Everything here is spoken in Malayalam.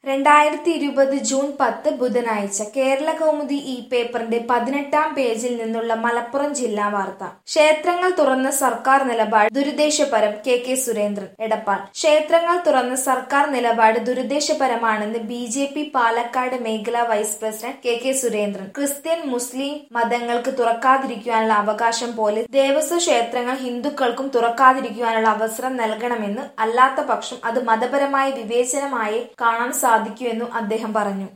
രണ്ടായിരത്തി ഇരുപത് ജൂൺ പത്ത് ബുധനാഴ്ച കേരള കൗമുദി ഈ പേപ്പറിന്റെ പതിനെട്ടാം പേജിൽ നിന്നുള്ള മലപ്പുറം ജില്ലാ വാർത്ത ക്ഷേത്രങ്ങൾ തുറന്ന സർക്കാർ നിലപാട് ദുരുദ്ദേശപരം കെ കെ സുരേന്ദ്രൻ എടപ്പാൾ ക്ഷേത്രങ്ങൾ തുറന്ന സർക്കാർ നിലപാട് ദുരുദ്ദേശപരമാണെന്ന് ബി ജെ പി പാലക്കാട് മേഖലാ vice president K K Surendran Christian Muslim മതങ്ങൾക്ക് തുറക്കാതിരിക്കുവാനുള്ള അവകാശം പോലെ ദേവസ്വ ക്ഷേത്രങ്ങൾ ഹിന്ദുക്കൾക്കും തുറക്കാതിരിക്കുവാനുള്ള അവസരം നൽകണമെന്ന് അല്ലാത്ത പക്ഷം അത് മതപരമായ വിവേചനമായേ കാണാൻ സാധിക്കൂ എന്നും അദ്ദേഹം പറഞ്ഞു